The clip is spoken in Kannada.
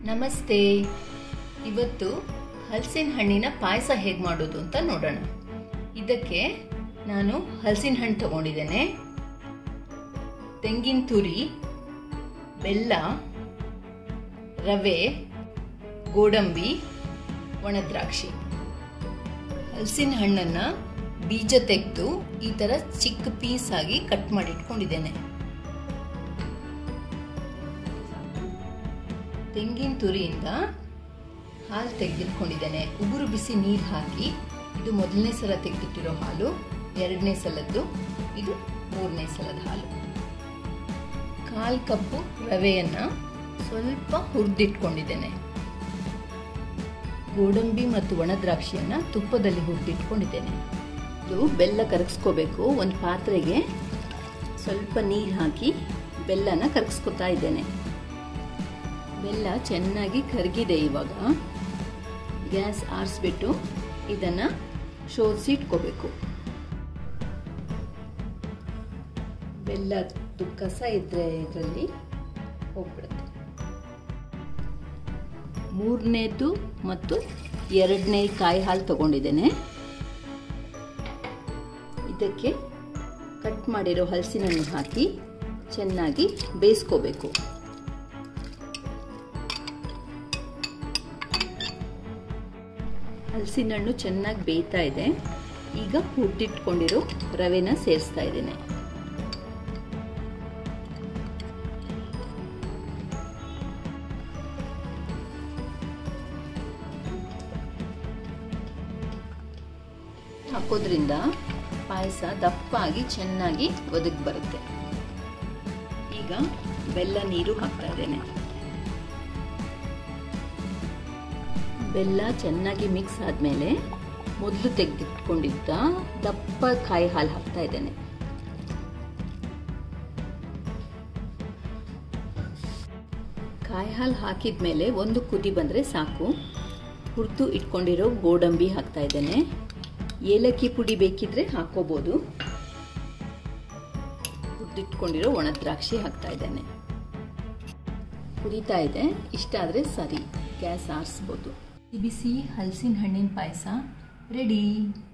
ನಮಸ್ತೆ ಇವತ್ತು ಹಲಸಿನ ಹಣ್ಣಿನ ಪಾಯಸ ಹೇಗೆ ಮಾಡೋದು ಅಂತ ನೋಡೋಣ ಇದಕ್ಕೆ ನಾನು ಹಲಸಿನ ಹಣ್ಣು ತಗೊಂಡಿದ್ದೇನೆ ತೆಂಗಿನ ತುರಿ ಬೆಲ್ಲ ರವೆ ಗೋಡಂಬಿ ಒಣದ್ರಾಕ್ಷಿ ಹಲಸಿನ ಹಣ್ಣನ್ನು ಬೀಜ ತೆಗೆದು ಈ ಥರ ಚಿಕ್ಕ ಪೀಸ್ ಆಗಿ ಕಟ್ ಮಾಡಿ ಇಟ್ಕೊಂಡಿದ್ದೇನೆ ತೆಂಗಿನ ತುರಿಯಿಂದ ಹಾಲು ತೆಗೆದಿಟ್ಕೊಂಡಿದ್ದೇನೆ ಉಗುರು ಬಿಸಿ ನೀರು ಹಾಕಿ ಇದು ಮೊದಲನೇ ಸಲ ತೆಗೆದಿಟ್ಟಿರೋ ಹಾಲು ಎರಡನೇ ಸಲದ್ದು ಇದು ಮೂರನೇ ಸಲದ ಹಾಲು ಕಾಲು ಕಪ್ಪು ರವೆಯನ್ನು ಸ್ವಲ್ಪ ಹುರಿದಿಟ್ಕೊಂಡಿದ್ದೇನೆ ಗೋಡಂಬಿ ಮತ್ತು ಒಣ ದ್ರಾಕ್ಷಿಯನ್ನು ತುಪ್ಪದಲ್ಲಿ ಹುರಿದಿಟ್ಕೊಂಡಿದ್ದೇನೆ ಇದು ಬೆಲ್ಲ ಕರಗಿಸ್ಕೋಬೇಕು ಒಂದು ಪಾತ್ರೆಗೆ ಸ್ವಲ್ಪ ನೀರು ಹಾಕಿ ಬೆಲ್ಲನ ಕರಗಿಸ್ಕೊತಾ ಇದ್ದೇನೆ ಬೆಲ್ಲ ಚೆನ್ನಾಗಿ ಕರಗಿದೆ ಇವಾಗ ಗ್ಯಾಸ್ ಆರಿಸ್ಬಿಟ್ಟು ಇದನ್ನು ಶೋಧಿಸಿ ಇಟ್ಕೋಬೇಕು ಬೆಲ್ಲದ್ದು ಕಸ ಇದ್ದರೆ ಇದರಲ್ಲಿ ಹೋಗ್ಬಿಡುತ್ತೆ ಮೂರನೇದು ಮತ್ತು ಎರಡನೇ ಕಾಯಿ ಹಾಲು ತಗೊಂಡಿದ್ದೇನೆ ಇದಕ್ಕೆ ಕಟ್ ಮಾಡಿರೋ ಹಲಸಿನನ್ನು ಹಾಕಿ ಚೆನ್ನಾಗಿ ಬೇಯಿಸ್ಕೋಬೇಕು ಹಲಸಿನ ಹಣ್ಣು ಚೆನ್ನಾಗಿ ಬೇಯ್ತಾ ಇದೆ ಈಗ ಹುಟ್ಟಿಟ್ಕೊಂಡಿರೋ ರವೆನ ಸೇರಿಸ್ತಾ ಇದ್ದೇನೆ ಹಾಕೋದ್ರಿಂದ ಪಾಯಸ ದಪ್ಪಾಗಿ ಚೆನ್ನಾಗಿ ಒದಗಿ ಬರುತ್ತೆ ಈಗ ಬೆಲ್ಲ ನೀರು ಹಾಕ್ತಾ ಇದ್ದೇನೆ ಬೆಲ್ಲ ಚೆನ್ನಾಗಿ ಮಿಕ್ಸ್ ಆದಮೇಲೆ ಮೊದಲು ತೆಗೆದಿಟ್ಕೊಂಡಿದ್ದ ದಪ್ಪ ಕಾಯಿ ಹಾಲು ಹಾಕ್ತಾ ಇದ್ದೇನೆ ಕಾಯಿ ಹಾಲು ಹಾಕಿದ ಮೇಲೆ ಒಂದು ಕುದಿ ಬಂದರೆ ಸಾಕು ಹುರಿದು ಇಟ್ಕೊಂಡಿರೋ ಗೋಡಂಬಿ ಹಾಕ್ತಾ ಇದ್ದೇನೆ ಏಲಕ್ಕಿ ಪುಡಿ ಬೇಕಿದ್ರೆ ಹಾಕೋಬೋದು ಹುರಿದಿಟ್ಕೊಂಡಿರೋ ಒಣ ದ್ರಾಕ್ಷಿ ಹಾಕ್ತಾ ಇದ್ದೇನೆ ಕುದೀತಾ ಇದೆ ಇಷ್ಟ ಆದರೆ ಸರಿ ಗ್ಯಾಸ್ ಆರಿಸ್ಬೋದು ಬಿಸಿ ಹಲಸಿನ ಹಣ್ಣಿನ ಪಾಯಸ ರೆಡಿ